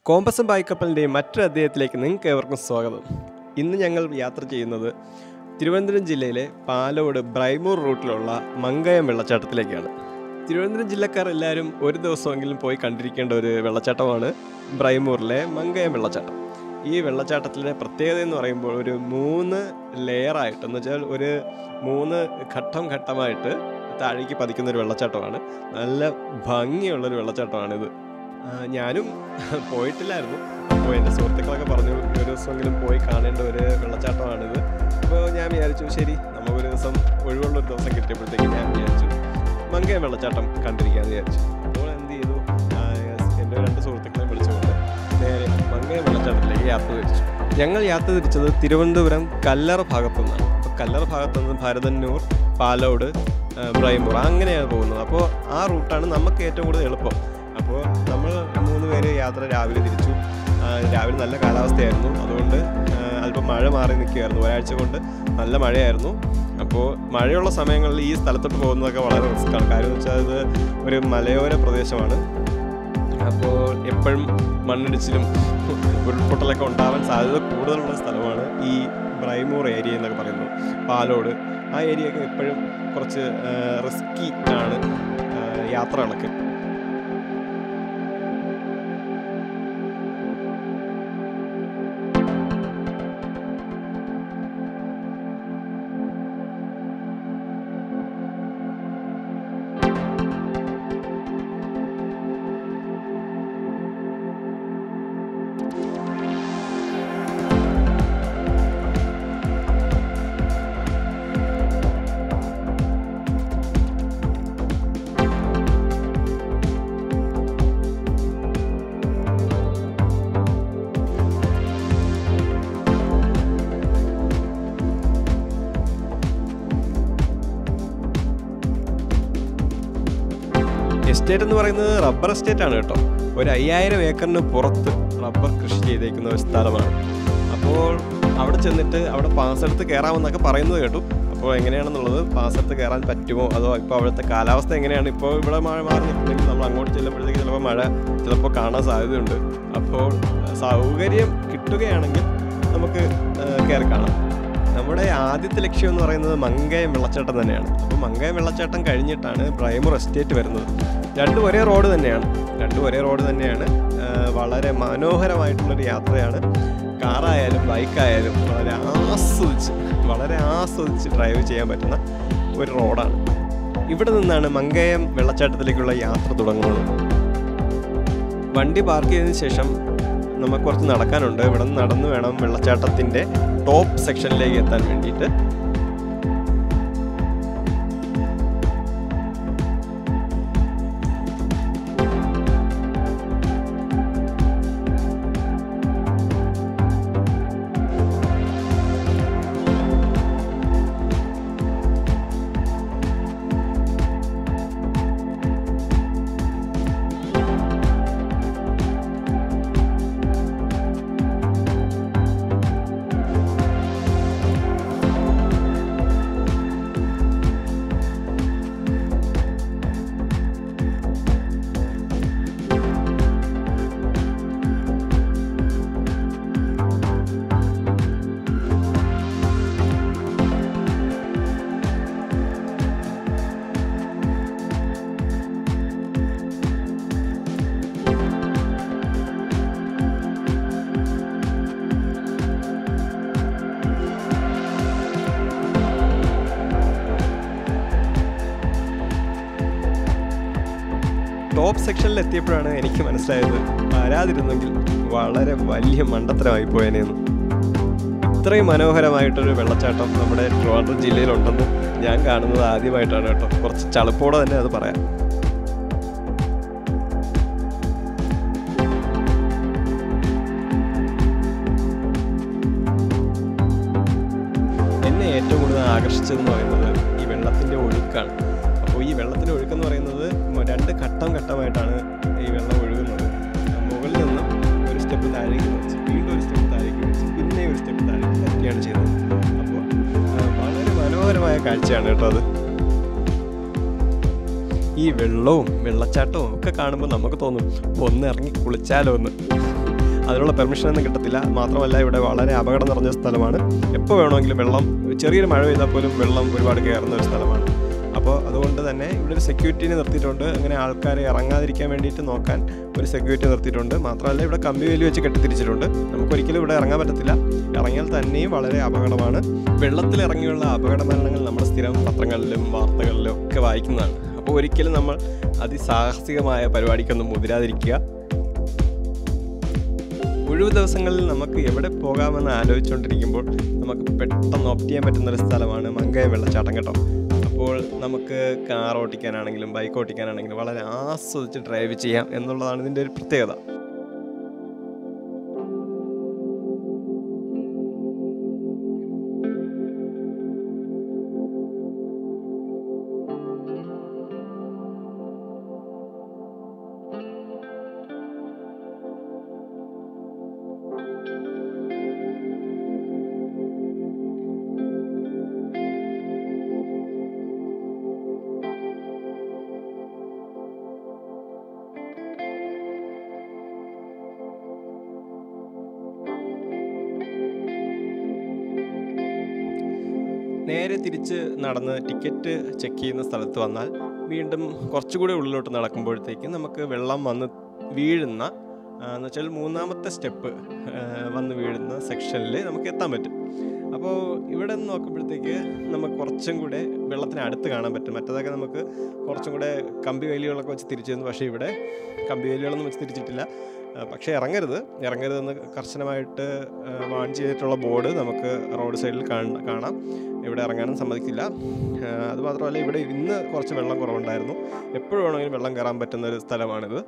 കോമ്പസും ബായ്ക്കപ്പലിൻ്റെ മറ്റൊരു അധ്യായത്തിലേക്ക് നിങ്ങൾക്ക് ഏവർക്കും സ്വാഗതം ഇന്ന് ഞങ്ങൾ യാത്ര ചെയ്യുന്നത് തിരുവനന്തപുരം ജില്ലയിലെ പാലോട് ബ്രൈമൂർ റൂട്ടിലുള്ള മങ്കയം വെള്ളച്ചാട്ടത്തിലേക്കാണ് തിരുവനന്തപുരം ജില്ലക്കാർ എല്ലാവരും ഒരു ദിവസമെങ്കിലും പോയി കണ്ടിരിക്കേണ്ട ഒരു വെള്ളച്ചാട്ടമാണ് ബ്രൈമൂറിലെ മങ്കയം വെള്ളച്ചാട്ടം ഈ വെള്ളച്ചാട്ടത്തിലെ പ്രത്യേകത എന്ന് പറയുമ്പോൾ ഒരു മൂന്ന് ലെയറായിട്ട് എന്ന് വെച്ചാൽ ഒരു മൂന്ന് ഘട്ടം ഘട്ടമായിട്ട് താഴേക്ക് പതിക്കുന്ന ഒരു വെള്ളച്ചാട്ടമാണ് നല്ല ഭംഗിയുള്ളൊരു വെള്ളച്ചാട്ടമാണിത് ആ, ഞാനും പോയിട്ടില്ലായിരുന്നു അപ്പോൾ എൻ്റെ സുഹൃത്തുക്കളൊക്കെ പറഞ്ഞു ഒരു ദിവസമെങ്കിലും പോയി കാണേണ്ട ഒരു വെള്ളച്ചാട്ടമാണിത് അപ്പോൾ ഞാൻ വിചാരിച്ചു ശരി നമുക്കൊരു ദിവസം ഒഴിവുള്ളൊരു ദിവസം കിട്ടിയപ്പോഴത്തേക്ക് ഞാൻ വിചാരിച്ചു മങ്കയം വെള്ളച്ചാട്ടം കണ്ടിരിക്കാമെന്ന് വിചാരിച്ചു അപ്പോൾ എന്ത് ചെയ്തു ആ, എൻ്റെ രണ്ട് സുഹൃത്തുക്കളെ വിളിച്ചുകൊണ്ട് നേരെ മങ്കയം വെള്ളച്ചാട്ടത്തിലേക്ക് യാത്ര തിരിച്ചു ഞങ്ങൾ യാത്ര തിരിച്ചത് തിരുവനന്തപുരം കല്ലറ ഭാഗത്തു നിന്നാണ് അപ്പോൾ കല്ലറ ഭാഗത്തു നിന്ന് ഭരതന്നൂർ പാലോട് ആ, ബ്രൈമൂർ അങ്ങനെയാണ് പോകുന്നത് അപ്പോൾ ആ റൂട്ടാണ് നമുക്ക് ഏറ്റവും കൂടുതൽ എളുപ്പം അപ്പോൾ നമ്മൾ മൂന്ന് പേര് യാത്ര രാവിലെ തിരിച്ചു ആ, രാവിലെ നല്ല കാലാവസ്ഥയായിരുന്നു അതുകൊണ്ട് ആ, അല്പം മഴ മാറി നിൽക്കുകയായിരുന്നു ഒരാഴ്ച കൊണ്ട് നല്ല മഴയായിരുന്നു അപ്പോൾ മഴയുള്ള സമയങ്ങളിൽ ഈ സ്ഥലത്തോട്ട് പോകുന്നതൊക്കെ വളരെ റിസ്ക്കാണ് കാര്യം എന്ന് വെച്ചാൽ ഇത് ഒരു മലയോര പ്രദേശമാണ് അപ്പോൾ എപ്പോഴും മണ്ണിടിച്ചിലും ഉരുൾപൊട്ടലൊക്കെ ഉണ്ടാവാൻ സാധ്യത കൂടുതലുള്ള സ്ഥലമാണ് ഈ ബ്രൈമൂർ ഏരിയ എന്നൊക്കെ പറയുന്നത് പാലോട് ആ ഏരിയയൊക്കെ എപ്പോഴും കുറച്ച് റിസ്കി ആണ് ആ, യാത്രകളൊക്കെ എസ്റ്റേറ്റ് എന്ന് പറയുന്നത് റബ്ബർ എസ്റ്റേറ്റ് ആണ് കേട്ടോ ഒരു അയ്യായിരം ഏക്കറിന് പുറത്ത് റബ്ബർ കൃഷി ചെയ്തേക്കുന്ന ഒരു സ്ഥലമാണ് അപ്പോൾ അവിടെ ചെന്നിട്ട് അവിടെ പാസ് എടുത്ത് കയറാമെന്നൊക്കെ പറയുന്നത് കേട്ടു അപ്പോൾ എങ്ങനെയാണെന്നുള്ളത് പാസ് എടുത്ത് കയറാൻ പറ്റുമോ അതോ ഇപ്പോൾ അവിടുത്തെ കാലാവസ്ഥ എങ്ങനെയാണ് ഇപ്പോൾ ഇവിടെ മഴ മാറി നിൽക്കുന്നെങ്കിൽ നമ്മൾ അങ്ങോട്ട് ചെല്ലുമ്പോഴത്തേക്ക് ചിലപ്പോൾ മഴ ചിലപ്പോൾ കാണാൻ സാധ്യതയുണ്ട് അപ്പോൾ സൗകര്യം കിട്ടുകയാണെങ്കിൽ നമുക്ക് കയറി കാണാം നമ്മുടെ ആദ്യത്തെ ലക്ഷ്യം എന്ന് പറയുന്നത് മങ്കയം വെള്ളച്ചാട്ടം തന്നെയാണ് അപ്പോൾ മങ്കയം വെള്ളച്ചാട്ടം കഴിഞ്ഞിട്ടാണ് ബ്രൈമൂർ എസ്റ്റേറ്റ് വരുന്നത് രണ്ടും ഒരേ റോഡ് തന്നെയാണ് രണ്ടും ഒരേ റോഡ് തന്നെയാണ് ആ, വളരെ മനോഹരമായിട്ടുള്ളൊരു യാത്രയാണ് കാറായാലും ബൈക്കായാലും വളരെ ആസ്വദിച്ച് വളരെ ആസ്വദിച്ച് ഡ്രൈവ് ചെയ്യാൻ പറ്റുന്ന ഒരു റോഡാണ് ഇവിടെ നിന്നാണ് മങ്കയം വെള്ളച്ചാട്ടത്തിലേക്കുള്ള യാത്ര തുടങ്ങുന്നത് വണ്ടി പാർക്ക് ചെയ്തതിന് ശേഷം നമുക്ക് കുറച്ച് നടക്കാനുണ്ട് ഇവിടെ നിന്ന് നടന്ന് വേണം വെള്ളച്ചാട്ടത്തിൻ്റെ ടോപ്പ് സെക്ഷനിലേക്ക് എത്താൻ വേണ്ടിയിട്ട് ടോപ്പ് സെക്ഷനിൽ എത്തിയപ്പോഴാണ് എനിക്ക് മനസ്സിലായത് വരാതിരുന്നെങ്കിൽ വളരെ വലിയ മണ്ടത്തരമായി പോയേനെന്ന് ഇത്രയും മനോഹരമായിട്ടൊരു വെള്ളച്ചാട്ടം നമ്മുടെ ട്രിവാൻഡ്രം ജില്ലയിലുണ്ടെന്ന് ഞാൻ കാണുന്നത് ആദ്യമായിട്ടാണ് കേട്ടോ കുറച്ച് ചളുപ്പോടെ തന്നെ അത് പറയാം എന്നെ ഏറ്റവും കൂടുതൽ ആകർഷിച്ചതെന്ന് പറയുന്നത് ഈ വെള്ളത്തിൻ്റെ ഒഴുക്കാണ് അപ്പോൾ ഈ വെള്ളത്തിൻ്റെ ഒഴുക്കെന്ന് പറയുന്നത് മ- രണ്ട് ഘട്ടം ഘട്ടമായിട്ടാണ് ഈ വെള്ളം ഒഴുകുന്നത് മുകളിൽ നിന്ന് ഒരു സ്റ്റെപ്പ് താഴേക്ക് വെച്ച് വീണ്ടും ഒരു സ്റ്റെപ്പ് താഴേക്ക് വെച്ച് പിന്നെ ഒരു സ്റ്റെപ്പ് താഴേക്ക് ഒക്കെയാണ് ചെയ്യുന്നത് അപ്പോൾ ആ, വളരെ മനോഹരമായ കാഴ്ചയാണ് കേട്ടോ അത് ഈ വെള്ളവും വെള്ളച്ചാട്ടവും ഒക്കെ കാണുമ്പോൾ നമുക്ക് തോന്നും ഒന്ന് ഇറങ്ങി കുളിച്ചാലോ എന്ന് അതിനുള്ള പെർമിഷനൊന്നും കിട്ടത്തില്ല മാത്രമല്ല ഇവിടെ വളരെ അപകടം നിറഞ്ഞ സ്ഥലമാണ് എപ്പോൾ വേണമെങ്കിലും വെള്ളം ചെറിയൊരു മഴ പെയ്താൽ പോലും വെള്ളം ഒരുപാട് കയറുന്ന ഒരു സ്ഥലമാണ് അപ്പോൾ അതുകൊണ്ട് തന്നെ ഇവിടെ ഒരു സെക്യൂരിറ്റിനെ നിർത്തിയിട്ടുണ്ട് അങ്ങനെ ആൾക്കാരെ ഇറങ്ങാതിരിക്കാൻ വേണ്ടിയിട്ട് നോക്കാൻ ഒരു സെക്യൂരിറ്റി നിർത്തിയിട്ടുണ്ട് മാത്രമല്ല ഇവിടെ കമ്പി വേലി വെച്ച് കെട്ടിത്തിരിച്ചിട്ടുണ്ട് നമുക്കൊരിക്കലും ഇവിടെ ഇറങ്ങാൻ പറ്റത്തില്ല ഇറങ്ങിയാൽ തന്നെയും വളരെ അപകടമാണ് വെള്ളത്തിൽ ഇറങ്ങിയുള്ള അപകട മരണങ്ങൾ നമ്മൾ സ്ഥിരം പത്രങ്ങളിലും വാർത്തകളിലും ഒക്കെ വായിക്കുന്നതാണ് അപ്പോൾ ഒരിക്കലും നമ്മൾ അതിസാഹസികമായ പരിപാടിക്കൊന്നും മുതിരാതിരിക്കുക ഒഴിവ് ദിവസങ്ങളിൽ നമുക്ക് എവിടെ പോകാമെന്ന് ആലോചിച്ചുകൊണ്ടിരിക്കുമ്പോൾ നമുക്ക് പെട്ടെന്ന് ഓപ്റ്റ് ചെയ്യാൻ പറ്റുന്ന ഒരു സ്ഥലമാണ് മങ്കയം വെള്ളച്ചാട്ടം കേട്ടോ അപ്പോൾ നമുക്ക് കാർ ഓട്ടിക്കാനാണെങ്കിലും ബൈക്ക് ഓട്ടിക്കാനാണെങ്കിലും വളരെ ആസ്വദിച്ച് ഡ്രൈവ് ചെയ്യാം എന്നുള്ളതാണ് ഇതിൻ്റെ ഒരു പ്രത്യേകത നേരെ തിരിച്ച് നടന്ന് ടിക്കറ്റ് ചെക്ക് ചെയ്യുന്ന സ്ഥലത്ത് വന്നാൽ വീണ്ടും കുറച്ചുകൂടി ഉള്ളിലോട്ട് നടക്കുമ്പോഴത്തേക്കും നമുക്ക് വെള്ളം വന്ന് വീഴുന്ന ആ, എന്ന് വെച്ചാൽ മൂന്നാമത്തെ സ്റ്റെപ്പ് വന്ന് വീഴുന്ന സെക്ഷനിൽ നമുക്ക് എത്താൻ പറ്റും അപ്പോൾ ഇവിടെ നിന്ന് നോക്കുമ്പോഴത്തേക്ക് നമുക്ക് കുറച്ചും കൂടെ വെള്ളത്തിന് അടുത്ത് കാണാൻ പറ്റും മറ്റേതൊക്കെ നമുക്ക് കുറച്ചും കൂടെ കമ്പി വേലികളൊക്കെ വെച്ച് തിരിച്ചിരുന്നു പക്ഷേ ഇവിടെ കമ്പി വേലികളൊന്നും വെച്ച് തിരിച്ചിട്ടില്ല ആ, പക്ഷേ ഇറങ്ങരുത് ഇറങ്ങരുതെന്ന് കർശനമായിട്ട് ആ, വാൺ ചെയ്തിട്ടുള്ള ബോർഡ് നമുക്ക് റോഡ് സൈഡിൽ കാണ- കാണാം ഇവിടെ ഇറങ്ങാനും സമ്മതിക്കില്ല ആ, അതുമാത്രമല്ല ഇവിടെ ഇന്ന് കുറച്ച് വെള്ളം കുറവുണ്ടായിരുന്നു എപ്പോഴും വേണമെങ്കിലും വെള്ളം കയറാൻ പറ്റുന്ന ഒരു സ്ഥലമാണിത്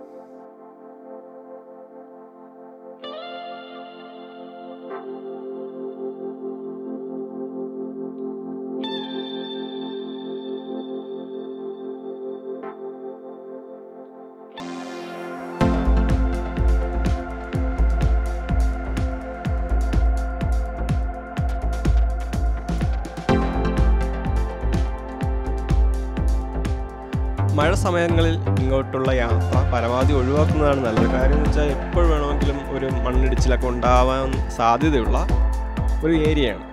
മഴ സമയങ്ങളിൽ ഇങ്ങോട്ടുള്ള യാത്ര പരമാവധി ഒഴിവാക്കുന്നതാണ് നല്ലത് കാര്യം എന്ന് വെച്ചാൽ എപ്പോൾ വേണമെങ്കിലും ഒരു മണ്ണിടിച്ചിലൊക്കെ ഉണ്ടാവാൻ സാധ്യതയുള്ള ഒരു ഏരിയയാണ്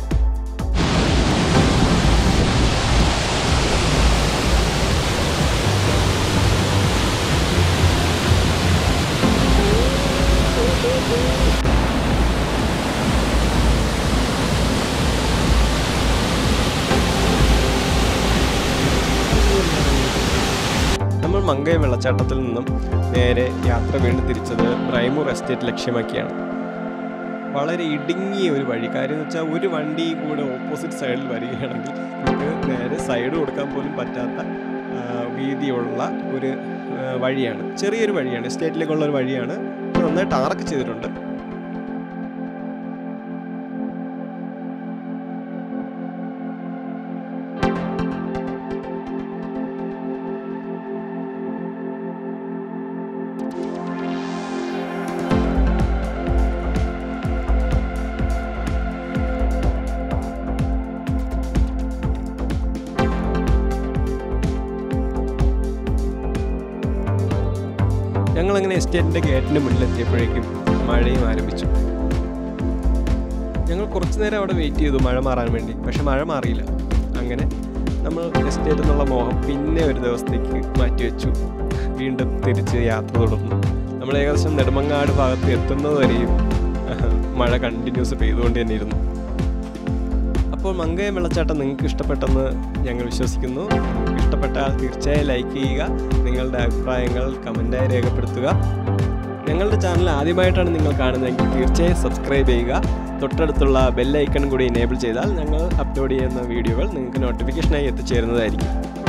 നമ്മൾ മങ്കയം വെള്ളച്ചാട്ടത്തിൽ നിന്നും നേരെ യാത്ര വീണ്ടും തിരിച്ചത് ബ്രൈമൂർ എസ്റ്റേറ്റ് ലക്ഷ്യമാക്കിയാണ് വളരെ ഇടുങ്ങിയ ഒരു വഴി കാര്യം എന്ന് വെച്ചാൽ ഒരു വണ്ടി കൂടെ ഓപ്പോസിറ്റ് സൈഡിൽ വരികയാണെങ്കിൽ നമുക്ക് നേരെ സൈഡ് കൊടുക്കാൻ പോലും പറ്റാത്ത ആ, വീതിയുള്ള ഒരു ആ, വഴിയാണ് ചെറിയൊരു വഴിയാണ് എസ്റ്റേറ്റിലേക്കുള്ള ഒരു വഴിയാണ് ഇത് നന്നായിട്ട് ആർക്ക് ചെയ്തിട്ടുണ്ട് ഞങ്ങളങ്ങനെ എസ്റ്റേറ്റിൻ്റെ ഗേറ്റിൻ്റെ മുന്നിലെത്തിയപ്പോഴേക്കും മഴയും ആരംഭിച്ചു ഞങ്ങൾ കുറച്ച് നേരം അവിടെ വെയിറ്റ് ചെയ്തു മഴ മാറാൻ വേണ്ടി പക്ഷെ മഴ മാറിയില്ല അങ്ങനെ നമ്മൾ എസ്റ്റേറ്റ് എന്നുള്ള മോഹം പിന്നെ ഒരു ദിവസത്തേക്ക് മാറ്റിവെച്ചു വീണ്ടും തിരിച്ച് യാത്ര തുടർന്നു നമ്മൾ ഏകദേശം നെടുമങ്ങാട് ഭാഗത്ത് എത്തുന്നത് വരെയും മഴ കണ്ടിന്യൂസ് പെയ്തുകൊണ്ട് തന്നെ ഇരുന്നു അപ്പോൾ മങ്കയം വെള്ളച്ചാട്ടം നിങ്ങൾക്ക് ഇഷ്ടപ്പെട്ടെന്ന് ഞങ്ങൾ വിശ്വസിക്കുന്നു നിങ്ങൾക്ക് ഇഷ്ടപ്പെട്ടാൽ തീർച്ചയായും ലൈക്ക് ചെയ്യുക നിങ്ങളുടെ അഭിപ്രായങ്ങൾ കമൻറ്റായി രേഖപ്പെടുത്തുക ഞങ്ങളുടെ ചാനൽ ആദ്യമായിട്ടാണ് നിങ്ങൾ കാണുന്നതെങ്കിൽ തീർച്ചയായും സബ്സ്ക്രൈബ് ചെയ്യുക തൊട്ടടുത്തുള്ള ബെല്ലൈക്കൺ കൂടി എനേബിൾ ചെയ്താൽ ഞങ്ങൾ അപ്ലോഡ് ചെയ്യുന്ന വീഡിയോകൾ നിങ്ങൾക്ക് നോട്ടിഫിക്കേഷനായി എത്തിച്ചേരുന്നതായിരിക്കും